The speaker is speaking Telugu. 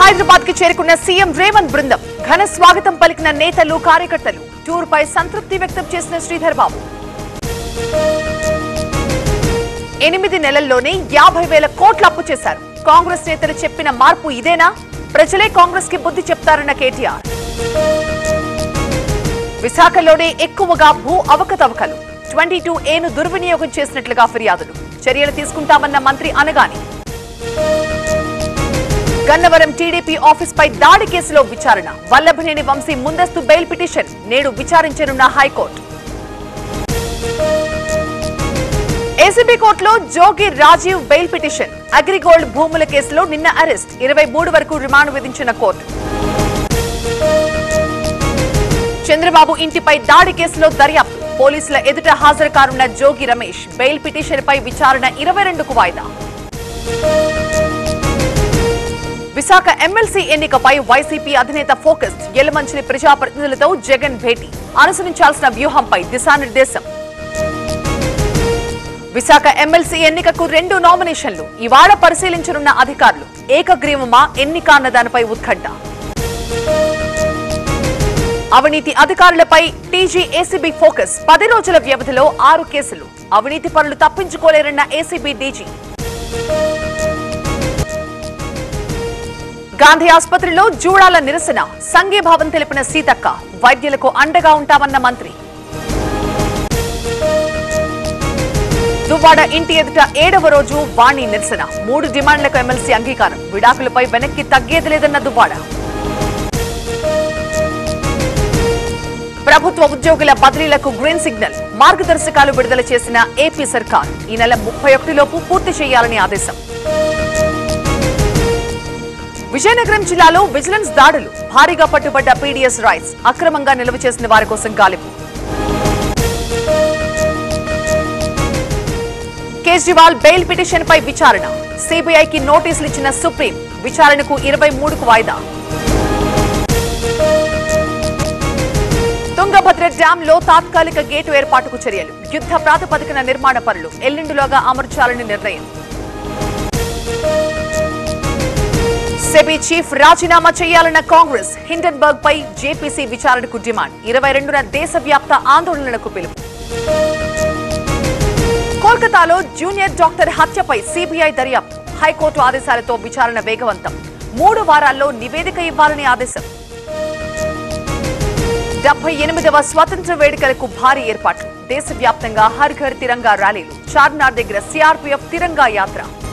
హైదరాబాద్ కి చేరుకున్న సీఎం రేవంత్ బృందం ఘన స్వాగతం పలికిన నేతలు కార్యకర్తలు టూర్ పై సంతృప్తి వ్యక్తం చేసిన శ్రీధర్ బాబు ఎనిమిది నెలల్లోనే యాభై వేల కోట్ల అప్పు చేశారు కాంగ్రెస్ నేతలు చెప్పిన మార్పు ఇదేనా ప్రజలే కాంగ్రెస్ కి బుద్ధి చెప్తారన్న కేటీఆర్ విశాఖలోనే ఎక్కువగా భూ అవకతవకలు ట్వంటీ టూ ఏను దుర్వినియోగం చేసినట్లుగా ఫిర్యాదులు చర్యలు తీసుకుంటామన్న మంత్రి అనగాని గన్నవరం టీడీపీ ఆఫీస్ పై దాడి కేసులో విచారణ వల్లభనేని వంశీ ముందస్తు బెయిల్ పిటిషన్ నేడు విచారించనున్న హైకోర్టు ఏసీబీ కోర్టులో జోగి రాజీవ్ బెయిల్ పిటిషన్ అగ్రిగోల్డ్ భూముల కేసులో నిన్న అరెస్ట్ ఇరవై మూడు వరకు రిమాండ్ విధించిన కోర్టు చంద్రబాబు ఇంటిపై దాడి కేసులో దర్యాప్తు పోలీసుల ఎదుట హాజరు కానున్న జోగి రమేష్ బెయిల్ పిటిషన్ పై విచారణ ఇరవై రెండుకు వాయిదా విశాఖ ఎమ్మెల్సీ ఎన్నికపై వైసీపీ అధినేత ఫోకస్ ఎలమంచిలి ప్రజాప్రతినిధులతో జగన్ భేటీ అనుసరించాల్సిన వ్యూహంపై దిశానిర్దేశం విశాఖ ఎమ్మెల్సీ ఎన్నికకు రెండు నామినేషన్లు ఇవాళ పరిశీలించనున్న అధికారులు ఏకగ్రీవమా ఎన్నిక అన్న దానిపై ఉత్కంఠ అవినీతి అధికారులపై టీజీ ఏసీబీ ఫోకస్ పది రోజుల వ్యవధిలో ఆరు కేసులు అవినీతి పనులు తప్పించుకోలేరన్న ఏసీబీ డీజీ గాంధీ ఆసుపత్రిలో జూడాల నిరసన సంఘీభావం తెలిపిన సీతక్క వైద్యులకు అండగా ఉంటామన్న మంత్రి దువ్వాడ ఇంటి ఎదుట ఏడవ రోజు వాణి నిరసన మూడు డిమాండ్లకు ఎమ్మెల్సీ అంగీకారం విడాకులపై వెనక్కి తగ్గేది లేదన్న దువ్వాడ ప్రభుత్వ ఉద్యోగుల బదిలీలకు గ్రీన్ సిగ్నల్ మార్గదర్శకాలు విడుదల చేసిన ఏపీ సర్కార్ ఈ నెల ముప్పై ఒకటిలోపు పూర్తి చేయాలని ఆదేశం విజయనగరం జిల్లాలో విజిలెన్స్ దాడులు భారీగా పట్టుబడ్డ పీడీఎస్ రైట్స్ అక్రమంగా నిల్వ చేసిన వారి కోసం గాలింపు కేజ్రీవాల్ బెయిల్ పిటిషన్ పై విచారణ సిబిఐకి నోటీసులు ఇచ్చిన సుప్రీం విచారణకు ఇరవై మూడుకు వాయిదా తుంగభద్ర డ్యాం లో తాత్కాలిక గేటు ఏర్పాటుకు చర్యలు యుద్ధ ప్రాతిపదికన నిర్మాణ పనులు ఎల్లుండిలోగా అమర్చాలని నిర్ణయం సెబీ చీఫ్ రాజీనామా చేయాలన్న కాంగ్రెస్ హిండన్బర్గ్ పై జేపీసీ విచారణకు డిమాండ్ ఇరవై రెండున దేశవ్యాప్త ఆందోళనలకు పిలుపు కోల్కతాలో జూనియర్ డాక్టర్ హత్యపై సిబిఐ దర్యాప్తు హైకోర్టు ఆదేశాలతో విచారణ వేగవంతం మూడు వారాల్లో నివేదిక ఇవ్వాలని ఆదేశం డెబ్బై ఎనిమిదవ స్వతంత్ర వేడుకలకు భారీ ఏర్పాట్లు దేశవ్యాప్తంగా హర్ ఘర్ తిరంగా ర్యాలీలు చార్మినార్ దగ్గర సిఆర్పీఎఫ్ తిరంగా యాత్ర